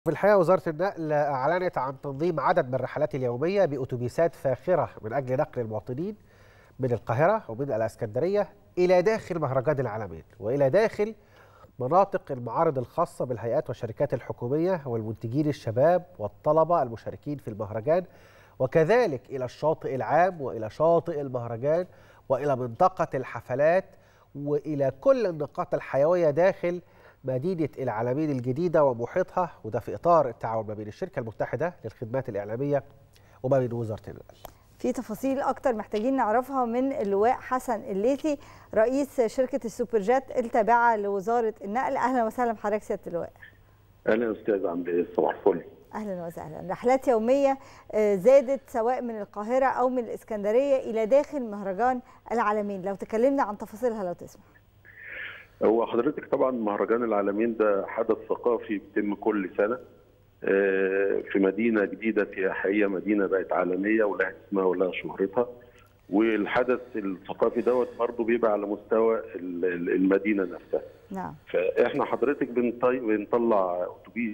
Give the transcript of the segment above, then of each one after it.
في الحقيقة وزارة النقل أعلنت عن تنظيم عدد من الرحلات اليومية بأتوبيسات فاخرة من أجل نقل المواطنين من القاهرة ومن الإسكندرية إلى داخل مهرجان العالمين وإلى داخل مناطق المعارض الخاصة بالهيئات والشركات الحكومية والمنتجين الشباب والطلبة المشاركين في المهرجان وكذلك إلى الشاطئ العام وإلى شاطئ المهرجان وإلى منطقة الحفلات وإلى كل النقاط الحيوية داخل مدينة العالمين الجديدة ومحيطها وده في إطار التعاون ما بين الشركة المتحدة للخدمات الإعلامية وما بين وزارة النقل في تفاصيل اكتر محتاجين نعرفها من اللواء حسن الليثي رئيس شركه السوبر جيت التابعه لوزاره النقل اهلا وسهلا بحضرتك سياده اللواء اهلا استاذ عامل ايه صباح الفل اهلا وسهلا رحلات يوميه زادت سواء من القاهره او من الاسكندريه الى داخل مهرجان العالمين لو تكلمنا عن تفاصيلها لو تسمح هو حضرتك طبعا مهرجان العالمين ده حدث ثقافي بيتم كل سنه في مدينه جديده سياحيه مدينه بقت عالميه ولها اسمها ولها شهرتها والحدث الثقافي دوت برضه بيبقى على مستوى المدينه نفسها نعم فاحنا حضرتك بنطلع اتوبيس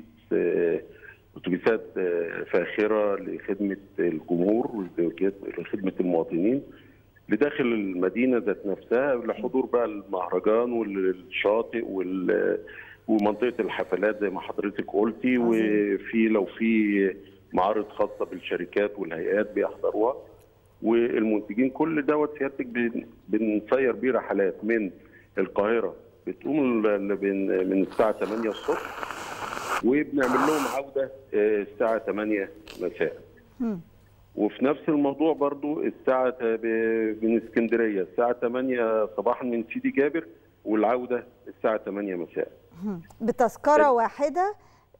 اتوبيسات فاخره لخدمه الجمهور ولخدمه المواطنين لداخل المدينه ذات نفسها لحضور بقى المهرجان والشاطئ وال ومنطقه الحفلات زي ما حضرتك قلتي وفي لو في معارض خاصه بالشركات والهيئات بيحضروها والمنتجين كل دوت سيادتك بنسير بيه رحلات من القاهره بتقوم من الساعه 8 الصبح وبنعمل لهم عوده الساعه 8 مساء. وفي نفس الموضوع برضو الساعه من اسكندريه الساعه 8 صباحا من سيدي جابر والعوده الساعه 8 مساء. بتذكره واحده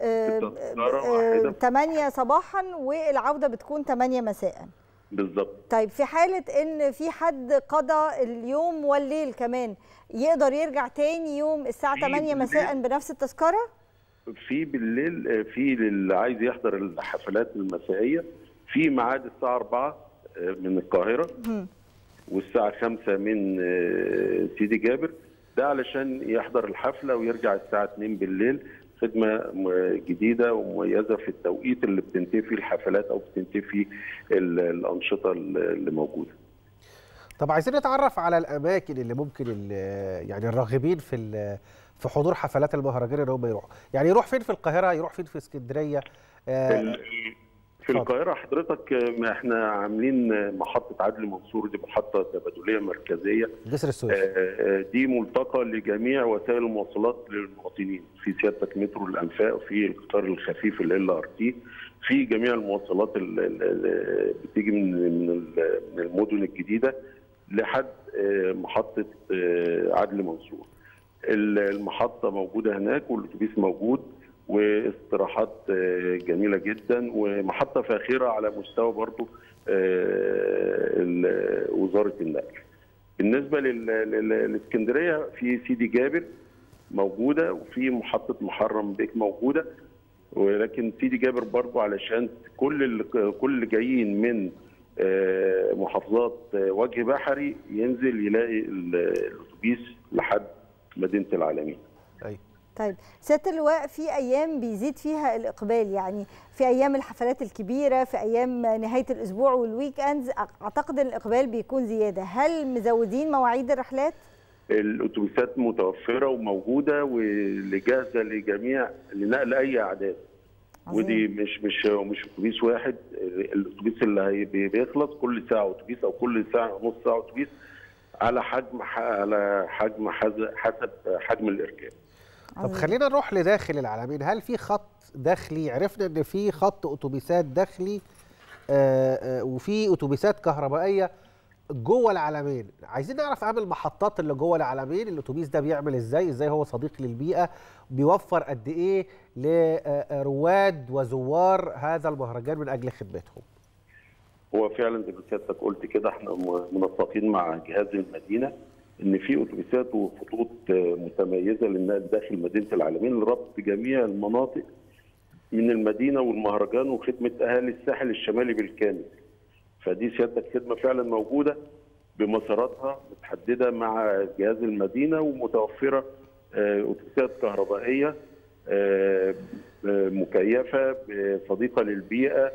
بتذكره واحده 8 صباحا والعوده بتكون 8 مساء بالظبط طيب في حاله ان في حد قضى اليوم والليل كمان يقدر يرجع تاني يوم الساعه 8 مساء بنفس التذكره في بالليل في اللي عايز يحضر الحفلات المسائيه في ميعاد الساعه 4 من القاهره والساعه 5 من سيدي جابر ده علشان يحضر الحفله ويرجع الساعه 2 بالليل خدمه جديده ومميزه في التوقيت اللي بتنتهي فيه الحفلات او بتنتهي فيه الانشطه اللي موجوده. طب عايزين نتعرف على الاماكن اللي ممكن يعني الراغبين في في حضور حفلات المهرجان ان هم يروحوا، يعني يروح فين في القاهره، يروح فين في اسكندريه؟ آه في القاهره حضرتك ما احنا عاملين محطه عدلي منصور دي محطه تبادليه مركزيه جسر السويس دي ملتقى لجميع وسائل المواصلات للمواطنين في سيادتك مترو الانفاق وفي القطار الخفيف ال ار تي في جميع المواصلات اللي بتيجي من من المدن الجديده لحد محطه عدلي منصور المحطه موجوده هناك والاتوبيس موجود واستراحات جميله جدا ومحطه فاخره على مستوى برضو وزاره النقل. بالنسبه للاسكندريه في سيدي جابر موجوده وفي محطه محرم بيك موجوده ولكن سيدي جابر برضو علشان كل كل اللي جايين من محافظات وجه بحري ينزل يلاقي الاتوبيس لحد مدينه العالمين. أيوة. طيب سياده اللواء في ايام بيزيد فيها الاقبال يعني في ايام الحفلات الكبيره في ايام نهايه الاسبوع والويك اندز اعتقد الاقبال بيكون زياده هل مزودين مواعيد الرحلات الاتوبيسات متوفره وموجوده واللي جاهزه لجميع لنقل اي اعداد عظيم. ودي مش مش مش اتوبيس واحد الاتوبيس اللي بيخلص كل ساعه اتوبيس او كل ساعه نص ساعه اتوبيس على حجم على حجم حسب حجم الاركاب طب خلينا نروح لداخل العالمين هل في خط داخلي عرفنا ان في خط اتوبيسات داخلي آآ آآ وفي اتوبيسات كهربائيه جوه العالمين عايزين نعرف اهم المحطات اللي جوه العالمين الاتوبيس ده بيعمل ازاي ازاي هو صديق للبيئه بيوفر قد ايه لرواد وزوار هذا المهرجان من اجل خدمتهم هو فعلا زي ما سيادتك قلت كده احنا منسقين مع جهاز المدينه ان في اتوبيسات وخطوط متميزه للنقل داخل مدينه العالمين لربط جميع المناطق من المدينه والمهرجان وخدمه اهالي الساحل الشمالي بالكامل. فدي سيادتك خدمه فعلا موجوده بمساراتها متحدده مع جهاز المدينه ومتوفره اتوبيسات كهربائيه مكيفه صديقه للبيئه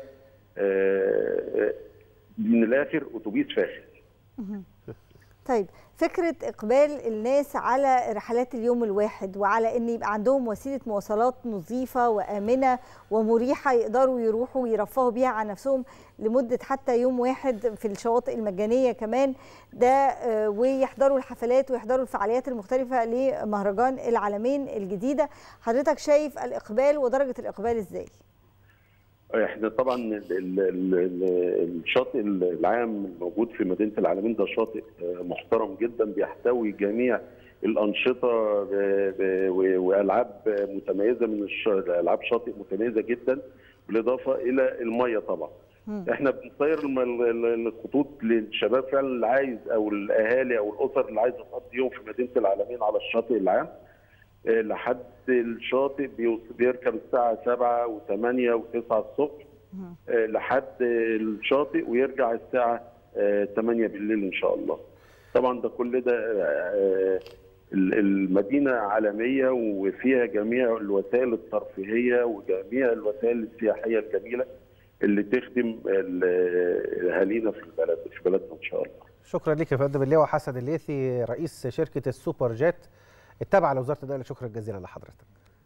من الاخر اتوبيس فاخر طيب فكرة إقبال الناس على رحلات اليوم الواحد وعلى أن يبقى عندهم وسيلة مواصلات نظيفة وآمنة ومريحة يقدروا يروحوا ويرفهوا بيها عن نفسهم لمدة حتى يوم واحد في الشواطئ المجانية كمان ده ويحضروا الحفلات ويحضروا الفعاليات المختلفة لمهرجان العالمين الجديدة حضرتك شايف الإقبال ودرجة الإقبال إزاي؟ احنا طبعا الشاطئ العام الموجود في مدينه العالمين ده شاطئ محترم جدا بيحتوي جميع الانشطه والعاب متميزه من العاب شاطئ متميزه جدا بالاضافه الى الميه طبعا. احنا بنصير الخطوط للشباب فعلا اللي عايز او الاهالي او الاسر اللي عايزه تقضي يوم في مدينه العالمين على الشاطئ العام لحد الشاطئ بيركب الساعة 7 و8 و9 الصبح لحد الشاطئ ويرجع الساعة 8 بالليل إن شاء الله طبعا ده كل ده المدينة عالمية وفيها جميع الوسائل الترفيهية وجميع الوسائل السياحية الجميلة اللي تخدم اهالينا في البلد في بلدنا ان شاء الله. شكرا لك يا فندم اللواء حسن الليثي رئيس شركه السوبر جيت التابعه لوزاره النقل شكرا جزيلا لحضرتك